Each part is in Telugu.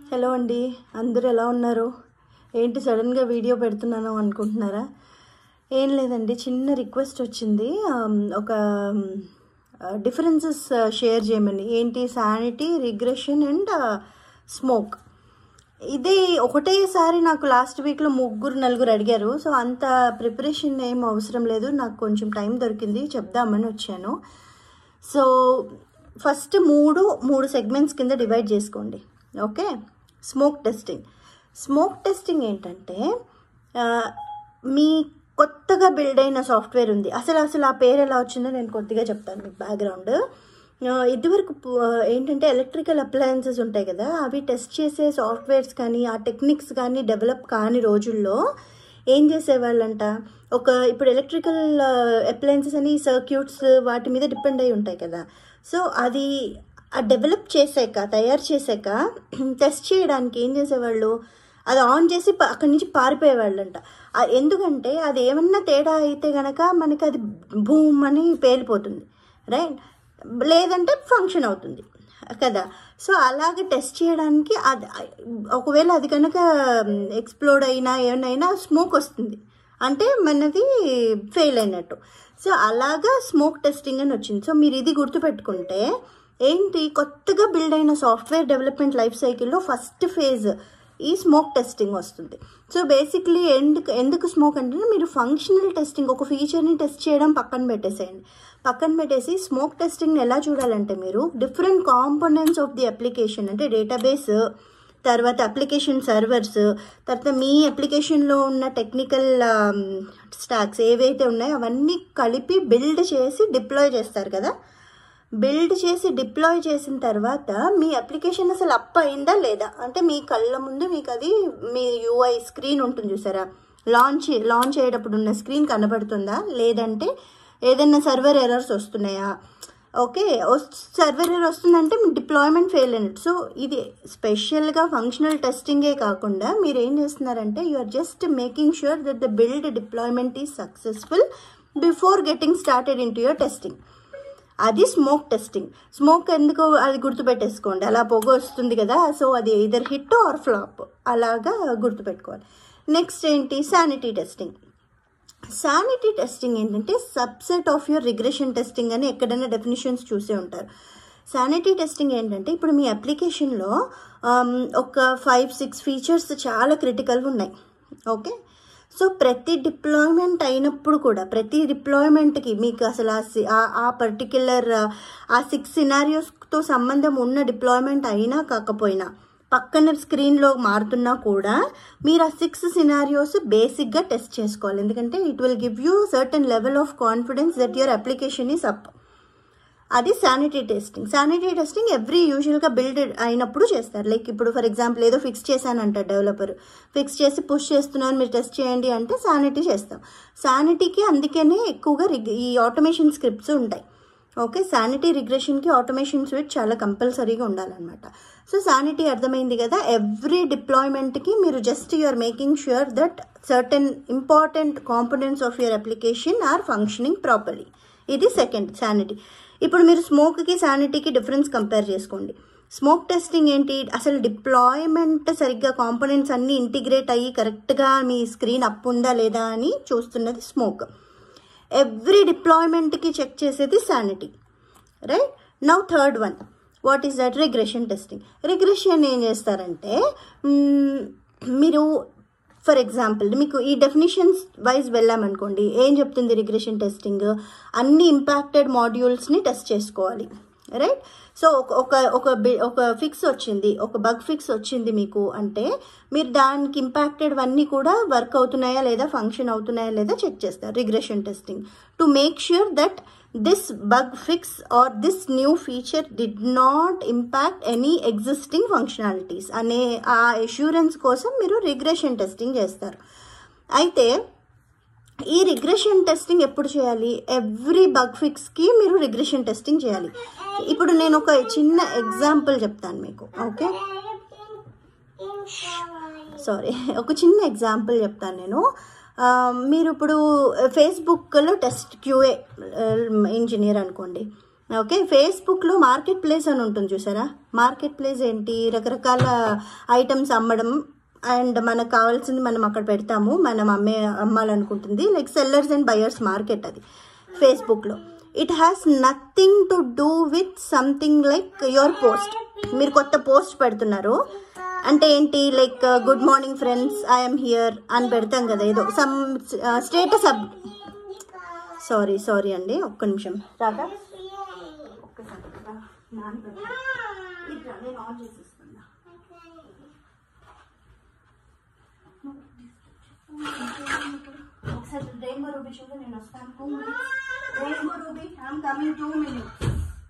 హలో అండి అందరూ ఎలా ఉన్నారు ఏంటి సడన్గా వీడియో పెడుతున్నాను అనుకుంటున్నారా ఏం లేదండి చిన్న రిక్వెస్ట్ వచ్చింది ఆమ్, ఒక డిఫరెన్సెస్ షేర్ చేయమని ఏంటి శానిటీ రిగ్రెషన్ అండ్ స్మోక్ ఇది ఒకటేసారి నాకు లాస్ట్ వీక్లో ముగ్గురు నలుగురు అడిగారు సో అంత ప్రిపరేషన్ ఏం అవసరం లేదు నాకు కొంచెం టైం దొరికింది చెప్దామని వచ్చాను సో ఫస్ట్ మూడు మూడు సెగ్మెంట్స్ కింద డివైడ్ చేసుకోండి okay smoke testing smoke testing ఏంటంటే ఆ, మీ కొత్తగా బిల్డ్ అయిన సాఫ్ట్వేర్ ఉంది అసలు అసలు ఆ పేరు ఎలా వచ్చిందో నేను కొద్దిగా చెప్తాను మీకు బ్యాక్గ్రౌండ్ ఇదివరకు పు- ఏంటంటే ఎలక్ట్రికల్ అప్లయన్సెస్ ఉంటాయి కదా అవి టెస్ట్ చేసే సాఫ్ట్వేర్స్ కానీ ఆ టెక్నిక్స్ కానీ డెవలప్ కాని రోజుల్లో ఏం చేసేవాళ్ళంట ఒక ఇప్పుడు ఎలక్ట్రికల్ అప్లయన్సెస్ అని సర్క్యూట్స్ వాటి మీద డిపెండ్ అయి ఉంటాయి కదా సో అది ఆ డెవలప్ చేసాక తయారు చేసాక టెస్ట్ చేయడానికి ఏం చేసేవాళ్ళు అది ఆన్ చేసి ప- అక్కడి నుంచి పారిపోయేవాళ్ళంట ఆ- ఎందుకంటే అది ఏమన్నా తేడా అయితే గనక మనకి అది భూమ్ అని పేలిపోతుంది రైట్ లేదంటే ఫంక్షన్ అవుతుంది కదా సో అలాగే టెస్ట్ చేయడానికి అది ఒకవేళ అది కనుక ఎక్స్ప్లోడ్ అయినా ఏమైనా స్మోక్ వస్తుంది అంటే మనది ఫెయిల్ అయినట్టు సో అలాగా స్మోక్ టెస్టింగ్ అని వచ్చింది సో మీరు ఇది గుర్తుపెట్టుకుంటే ఏంటి కొత్తగా బిల్డ్ అయిన సాఫ్ట్వేర్ డెవలప్మెంట్ లైఫ్ సైకిల్లో ఫస్ట్ ఫేజ్ ఈ స్మోక్ టెస్టింగ్ వస్తుంది సో బేసిక్లీ ఎందుకు ఎందుకు స్మోక్ అంటే మీరు ఫంక్షనల్ టెస్టింగ్ ఒక ఫీచర్ని టెస్ట్ చేయడం పక్కన పెట్టేసేయండి పక్కన పెట్టేసి స్మోక్ టెస్టింగ్ని ఎలా చూడాలంటే మీరు different components of the application అంటే డేటాబేస్ తర్వాత అప్లికేషన్ సర్వర్స్ తర్వాత మీ అప్లికేషన్లో ఉన్న టెక్నికల్ స్టాక్స్ ఏవైతే ఉన్నాయో అవన్నీ కలిపి బిల్డ్ చేసి డిప్లాయ్ చేస్తారు కదా బిల్డ్ చేసి డిప్లాయ్ చేసిన తర్వాత మీ అప్లికేషన్ అసలు అప్ అయిందా లేదా అంటే మీ కళ్ళ ముందు మీకు అది మీ యూఐ స్క్రీన్ ఉంటుంది చూసారా లాంచ్ లాంచ్ అయ్యేటప్పుడు ఉన్న స్క్రీన్ కనబడుతుందా లేదంటే ఏదైనా సర్వర్ ఎర్రర్స్ వస్తున్నాయా ఓకే సర్వర్ ఎర్రర్ వస్తుందంటే మీ డిప్లాయ్మెంట్ ఫెయిల్ అయినట్టు సో ఇది స్పెషల్గా ఫంక్షనల్ టెస్టింగే కాకుండా మీరు ఏం చేస్తున్నారంటే you are just making sure that the build deployment is successful before getting started into your testing అది స్మోక్ టెస్టింగ్ స్మోక్ ఎందుకు అది గుర్తుపెట్టేసుకోండి అలా పొగ వస్తుంది కదా సో అది ఇదర్ హిట్ ఆర్ ఫ్లాప్ అలాగా గుర్తుపెట్టుకోవాలి నెక్స్ట్ ఏంటి శానిటీ టెస్టింగ్ శానిటీ టెస్టింగ్ ఏంటంటే subset of your regression testing అని ఎక్కడైనా డెఫినేషన్స్ చూసే ఉంటారు శానిటీ టెస్టింగ్ ఏంటంటే ఇప్పుడు మీ అప్లికేషన్లో ఒక ఫైవ్ సిక్స్ ఫీచర్స్ చాలా క్రిటికల్ ఉన్నాయి ఓకే సో ప్రతి డిప్లాయ్మెంట్ అయినప్పుడు కూడా ప్రతి డిప్లాయ్మెంట్కి మీకు అసలు ఆ సి- ఆ- ఆ పర్టిక్యులర్ ఆ సిక్స్ సినారియోస్తో సంబంధం ఉన్న డిప్లాయ్మెంట్ అయినా కాకపోయినా పక్కన స్క్రీన్లో మారుతున్నా కూడా మీరు ఆ సిక్స్ సినారియోస్ బేసిక్గా టెస్ట్ చేసుకోవాలి ఎందుకంటే it will give you certain level of confidence that your application is up అది sanity testing sanity testing every యూజువల్గా బిల్డ్ అయినప్పుడు చేస్తారు లైక్ ఇప్పుడు ఫర్ ఎగ్జాంపుల్ ఏదో ఫిక్స్ చేశానంటారు డెవలపర్ ఫిక్స్ చేసి పుష్ చేస్తున్నాను మీరు టెస్ట్ చేయండి అంటే శానిటీ చేస్తాం శానిటీకి అందుకనే ఎక్కువగా రిగ్ ఈ ఆటోమేషన్ స్క్రిప్ట్స్ ఉంటాయి ఓకే శానిటీ రిగ్రెషన్కి ఆటోమేషన్ స్విచ్ చాలా కంపల్సరీగా ఉండాలన్నమాట సో శానిటీ అర్థమైంది కదా ఎవ్రీ డిప్లాయ్మెంట్కి మీరు just you are making sure that certain important components of your application are functioning properly ఇది సెకండ్ శానిటీ ఇప్పుడు మీరు స్మోక్కి శానిటీకి డిఫరెన్స్ కంపేర్ చేసుకోండి స్మోక్ టెస్టింగ్ ఏంటి అసలు డిప్లాయ్మెంట్ సరిగ్గా కాంపోనెంట్స్ అన్నీ ఇంటిగ్రేట్ అయ్యి కరెక్ట్గా మీ స్క్రీన్ అప్ ఉందా లేదా అని చూస్తున్నది స్మోక్ ఎవ్రీ డిప్లాయ్మెంట్కి చెక్ చేసేది sanity right now third one what is that regression testing regression ఏం చేస్తారంటే మ్మ్, మీరు ఫర్ ఎగ్జాంపుల్ మీకు ఈ డెఫినేషన్స్ వైజ్ వెళ్ళామనుకోండి ఏం చెప్తుంది రిగ్రెషన్ టెస్టింగ్ అన్ని ఇంపాక్టెడ్ మాడ్యూల్స్ని టెస్ట్ చేసుకోవాలి రైట్ సో ఒక ఒక ఒక బి- ఒక ఫిక్స్ వచ్చింది ఒక బగ్ ఫిక్స్ వచ్చింది మీకు అంటే మీరు దానికి ఇంపాక్టెడ్ అన్నీ కూడా వర్క్ అవుతున్నాయా లేదా ఫంక్షన్ అవుతున్నాయా లేదా చెక్ చేస్తారు regression testing to make sure that this bug fix or this new feature did not impact any existing functionalities అనే ఆ అష్యూరెన్స్ కోసం మీరు రిగ్రెషన్ టెస్టింగ్ చేస్తారు అయితే ఈ రిగ్రెషన్ టెస్టింగ్ ఎప్పుడు చేయాలి ఎవ్రీ బగ్ ఫిక్స్కి మీరు రిగ్రెషన్ టెస్టింగ్ చేయాలి ఇప్పుడు నేను ఒక చిన్న ఎగ్జాంపుల్ చెప్తాను మీకు ఓకే సారీ ఒక చిన్న ఎగ్జాంపుల్ చెప్తాను నేను ఆ, మీరు ఇప్పుడు ఫేస్బుక్లో టెస్ట్ క్యూఏ ఇంజనీర్ అనుకోండి ఓకే ఫేస్బుక్లో మార్కెట్ ప్లేస్ అని ఉంటుంది చూసారా మార్కెట్ ప్లేస్ ఏంటి రకరకాల ఐటమ్స్ అమ్మడం అండ్ మనకు కావాల్సింది మనం అక్కడ పెడతాము మనం అమ్మే అమ్మాలనుకుంటుంది like sellers and buyers market అది ఫేస్బుక్లో it has nothing to do with something like your post మీరు కొత్త పోస్ట్ పెడుతున్నారు అంటే ఏంటి like good morning friends I'm here అని పెడతాం కదా ఏదో some status up sorry sorry అండి ఒక్క నిమిషం రాగా ఒక్కసారి రా. నాన్న పెట్టు. ఇట్రా, నేను ఆన్ చేసేస్తున్నా ఒకసారి రెయిన్బో రూబీ చూడు నేను వస్తాను two minutes rainbow Ruby I'm coming two minutes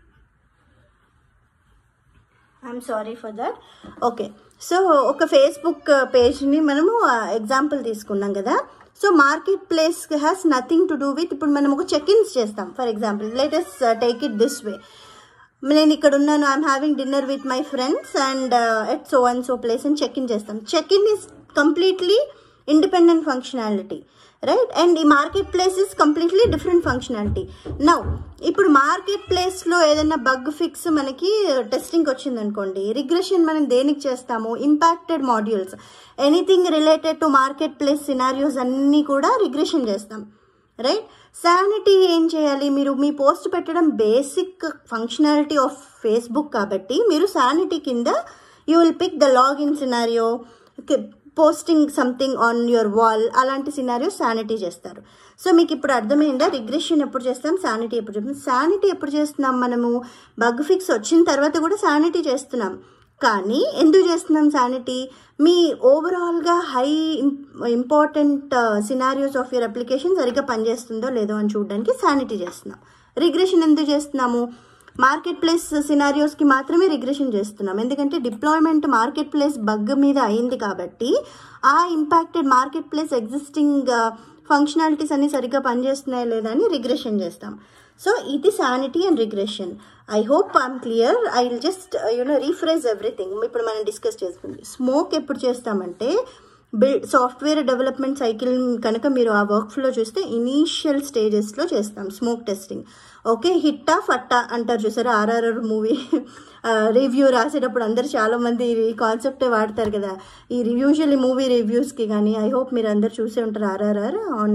I'm sorry for that okay so ఒక ఫేస్బుక్ పేజ్ని మనము ఎగ్జాంపుల్ తీసుకున్నాం కదా so marketplace has nothing to do with ఇప్పుడు మనం ఒక చెక్ ఇన్స్ చేస్తాం for example let's take it this way నేను ఇక్కడ ఉన్నాను I'm having dinner with my friends and at so and so place అని చెక్ ఇన్ చేస్తాం check in is completely independent functionality right and ఈ marketplace is completely different functionality now ఇప్పుడు మార్కెట్ ప్లేస్లో ఏదైనా బగ్ ఫిక్స్ మనకి టెస్టింగ్ వచ్చింది అనుకోండి రిగ్రెషన్ మనం దేనికి చేస్తాము impacted modules anything related to marketplace scenarios అన్నీ కూడా రిగ్రెషన్ చేస్తాం రైట్ శానిటీ ఏం చేయాలి మీరు మీ పోస్ట్ పెట్టడం బేసిక్ ఫంక్షనాలిటీ ఆఫ్ ఫేస్బుక్ కాబట్టి మీరు శానిటీ కింద you will pick the login scenario posting something on your wall అలాంటి సినారియో శానిటీ చేస్తారు సో మీకు ఇప్పుడు అర్థమైందా రిగ్రెషన్ ఎప్పుడు చేస్తాం శానిటీ ఎప్పుడు చేస్తాం శానిటీ ఎప్పుడు చేస్తున్నాం మనము బగ్ ఫిక్స్ వచ్చిన తర్వాత కూడా శానిటీ చేస్తున్నాం కానీ ఎందుకు చేస్తున్నాం శానిటీ మీ ఓవరాల్గా high important scenarios of your application సరిగ్గా పనిచేస్తుందో లేదో అని చూడడానికి శానిటీ చేస్తున్నాం రిగ్రెషన్ ఎందుకు చేస్తున్నాము మార్కెట్ ప్లేస్ సినారియోస్కి మాత్రమే రిగ్రెషన్ చేస్తున్నాం ఎందుకంటే డిప్లాయ్మెంట్ మార్కెట్ ప్లేస్ బగ్ మీద అయింది కాబట్టి ఆ impacted marketplace existing functionalities అన్ని సరిగ్గా పనిచేస్తున్నాయా లేదా అని రిగ్రెషన్ చేస్తాం సో ఇది sanity and regression I hope I'm clear I will just you know rephrase everything ఇప్పుడు మనం డిస్కస్ చేసుకుంది స్మోక్ ఎప్పుడు చేస్తామంటే బిల్డ్ సాఫ్ట్వేర్ డెవలప్మెంట్ సైకిల్ కనుక మీరు ఆ వర్క్ ఫ్లో చూస్తే ఇనీషియల్ స్టేజెస్లో చేస్తాం స్మోక్ టెస్టింగ్ ఓకే హిట్టా ఫట్టా అంటారు చూసారా ఆర్ఆర్ఆర్ మూవీ రివ్యూ రాసేటప్పుడు అందరు చాలామంది ఈ కాన్సెప్టే వాడతారు కదా ఈ యూజువల్లీ మూవీ రివ్యూస్కి కానీ ఐ హోప్ మీరు అందరు చూసే ఉంటారు ఆర్ఆర్ఆర్ ఆన్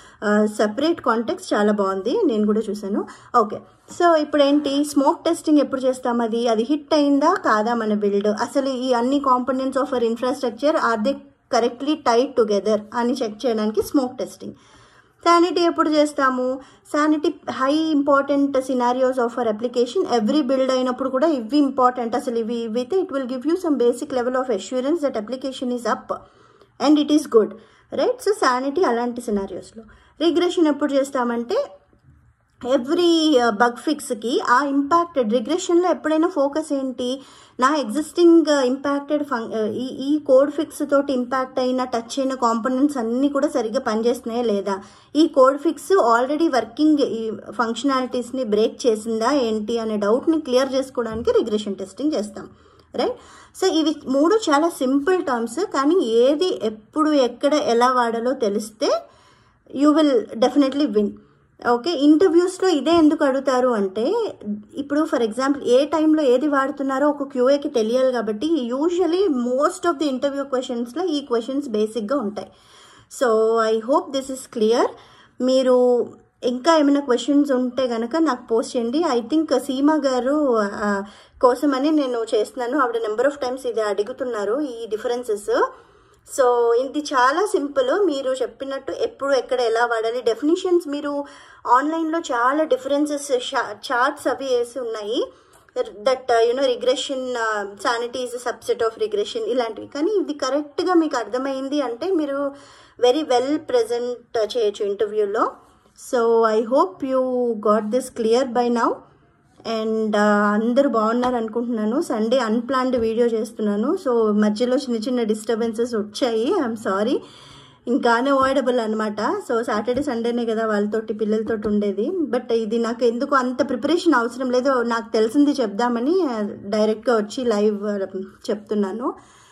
సపరేట్ కాంటెక్స్ చాలా బాగుంది నేను కూడా చూసాను ఓకే సో ఇప్పుడు ఏంటి స్మోక్ టెస్టింగ్ ఎప్పుడు చేస్తాం అది అది హిట్ అయిందా కాదా మన బిల్డ్ అసలు ఈ అన్ని components of our infrastructure are they correctly tied together అని చెక్ చేయడానికి స్మోక్ టెస్టింగ్ శానిటీ ఎప్పుడు చేస్తాము sanity high important scenarios of our application every build అయినప్పుడు కూడా ఇవి ఇంపార్టెంట్ అసలు ఇవి ఇవైతే it will give you some basic level of assurance that application is up and it is good right so sanity అలాంటి సినారియోస్లో రిగ్రెషన్ ఎప్పుడు చేస్తామంటే ఎవ్రీ బగ్ ఫిక్స్కి ఆ ఇంపాక్టెడ్ రిగ్రెషన్లో ఎప్పుడైనా ఫోకస్ ఏంటి నా ఎగ్జిస్టింగ్ ఇంపాక్టెడ్ ఫంక్ ఈ ఈ కోడ్ ఫిక్స్ తోటి ఇంపాక్ట్ అయిన టచ్ అయిన కాంపోనెంట్స్ అన్నీ కూడా సరిగ్గా పనిచేస్తున్నాయా లేదా ఈ కోడ్ ఫిక్స్ ఆల్రెడీ వర్కింగ్ ఈ ఫంక్షనాలిటీస్ని బ్రేక్ చేసిందా ఏంటి అనే డౌట్ని క్లియర్ చేసుకోవడానికి రిగ్రెషన్ టెస్టింగ్ చేస్తాం రైట్ సో ఇవి మూడు చాలా సింపుల్ టర్మ్స్ కానీ ఏది ఎప్పుడు ఎక్కడ ఎలా వాడాలో తెలిస్తే you will definitely win okay ఇంటర్వ్యూస్లో ఇదే ఎందుకు అడుగుతారు అంటే ఇప్పుడు ఫర్ ఎగ్జాంపుల్ ఏ టైంలో ఏది వాడుతున్నారో ఒక క్యూఏకి తెలియాలి కాబట్టి usually most of the interview క్వశ్చన్స్లో ఈ క్వశ్చన్స్ బేసిక్గా ఉంటాయి so I hope this is clear మీరు ఇంకా ఏమైనా క్వశ్చన్స్ ఉంటే కనుక నాకు పోస్ట్ చేయండి ఐ థింక్ సీమా గారు ఆ, కోసమని నేను చేస్తున్నాను ఆవిడ నెంబర్ ఆఫ్ టైమ్స్ ఇది అడుగుతున్నారు ఈ డిఫరెన్సెస్ సో ఇది చాలా సింపుల్ మీరు చెప్పినట్టు ఎప్పుడు ఎక్కడ ఎలా వాడాలి డెఫినిషన్స్ మీరు ఆన్లైన్లో చాలా డిఫరెన్సెస్ చార్ట్స్ అవి వేసి ఉన్నాయి that you know regression sanity is subset of regression ఇలాంటివి కానీ ఇది కరెక్ట్గా మీకు అర్థమైంది అంటే మీరు వెరీ వెల్ ప్రజెంట్ చేయొచ్చు ఇంటర్వ్యూలో so I hope you got this clear bye now and అందరూ బాగున్నారు అనుకుంటున్నాను సండే అన్ప్లాన్డ్ వీడియో చేస్తున్నాను సో మధ్యలో చిన్న చిన్న డిస్టర్బెన్సెస్ వచ్చాయి ఐఎమ్ సారీ ఇంకా అవాయిడబుల్ అనమాట సో సాటర్డే సండేనే కదా వాళ్ళతోటి పిల్లలతోటి ఉండేది బట్ ఇది నాకు ఎందుకు అంత ప్రిపరేషన్ అవసరం లేదు నాకు తెలిసింది చెప్దామని డైరెక్ట్గా వచ్చి లైవ్ చెప్తున్నాను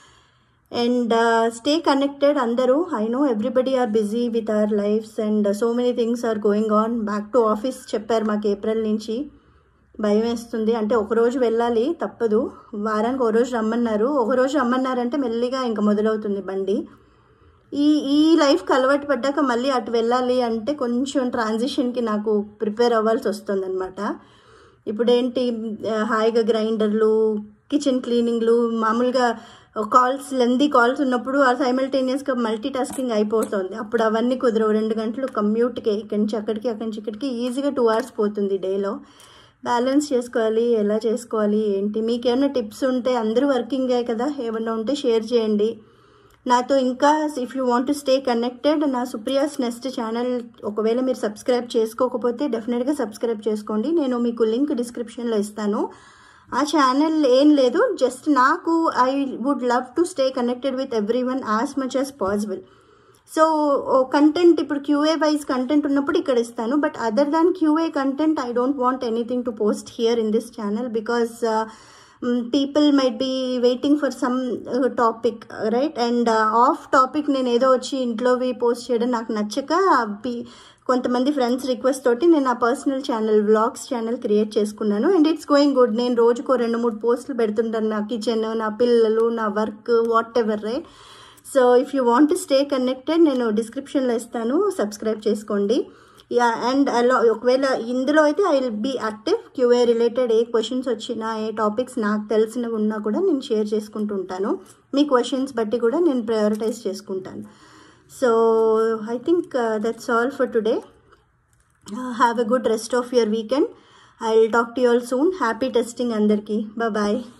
అండ్ స్టే కనెక్టెడ్ అందరూ I know everybody are busy with our lives and so many things are going on back to office చెప్పారు మాకు ఏప్రిల్ నుంచి భయం వేస్తుంది అంటే ఒకరోజు వెళ్ళాలి తప్పదు వారానికి ఒక రోజు రమ్మన్నారు ఒక రోజు రమ్మన్నారంటే మెల్లిగా ఇంకా మొదలవుతుంది బండి ఈ ఈ లైఫ్కి అలవాటు పడ్డాక మళ్ళీ అటు వెళ్ళాలి అంటే కొంచెం ట్రాన్సిషన్కి నాకు ప్రిపేర్ అవ్వాల్సి వస్తుందన్నమాట ఇప్పుడేంటి ఆ, హాయిగా గ్రైండర్లు కిచెన్ క్లీనింగ్లు మామూలుగా కాల్స్ లెందీ కాల్స్ ఉన్నప్పుడు ఆ సైమల్టేనియస్గా మల్టీ టాస్కింగ్ అయిపోతుంది అప్పుడు అవన్నీ కుదరవు రెండు గంటలు కమ్యూట్కి ఇక్కడి నుంచి అక్కడికి అక్కడి నుంచి ఇక్కడికి ఈజీగా టూ అవర్స్ పోతుంది డేలో బ్యాలెన్స్ చేసుకోవాలి ఎలా చేసుకోవాలి ఏంటి మీకు ఏమైనా టిప్స్ ఉంటే అందరూ వర్కింగే కదా ఏమన్నా ఉంటే షేర్ చేయండి నాతో ఇంకా if you want to stay connected నా సుప్రియాస్ నెక్స్ట్ ఛానల్ ఒకవేళ మీరు సబ్స్క్రైబ్ చేసుకోకపోతే డెఫినెట్గా సబ్స్క్రైబ్ చేసుకోండి నేను మీకు లింక్ డిస్క్రిప్షన్లో ఇస్తాను ఆ ఛానల్ ఏం లేదు జస్ట్ నాకు I would love to stay connected with everyone as much as possible so content ఇప్పుడు క్యూఏ వైజ్ కంటెంట్ ఉన్నప్పుడు ఇక్కడ ఇస్తాను but other than QA content I don't want anything to post here in this channel because people might be waiting for some topic right and off topic నేను ఏదో వచ్చి ఇంట్లోవి పోస్ట్ చేయడం నాకు నచ్చక పి- కొంతమంది ఫ్రెండ్స్ రిక్వెస్ట్ తోటి నేను నా personal channel vlogs channel create చేసుకున్నాను అండ్ ఇట్స్ గోయింగ్ గుడ్ నేను రోజుకో రెండు మూడు పోస్టులు పెడుతుంటాను నా కిచెన్ నా పిల్లలు నా work whatever right so if you want to stay connected నేను డిస్క్రిప్షన్లో ఇస్తాను సబ్స్క్రైబ్ చేసుకోండి యా అండ్ అలా ఒకవేళ ఇందులో అయితే I will be active QA related ఏ క్వశ్చన్స్ వచ్చినా ఏ టాపిక్స్ నాకు తెలిసినవి ఉన్నా కూడా నేను షేర్ చేసుకుంటూ ఉంటాను మీ క్వశ్చన్స్ బట్టి కూడా నేను ప్రయారిటైజ్ చేసుకుంటాను so I think that's all for today have a good rest of your weekend I will talk to you all soon happy testing అందరికీ బాయ్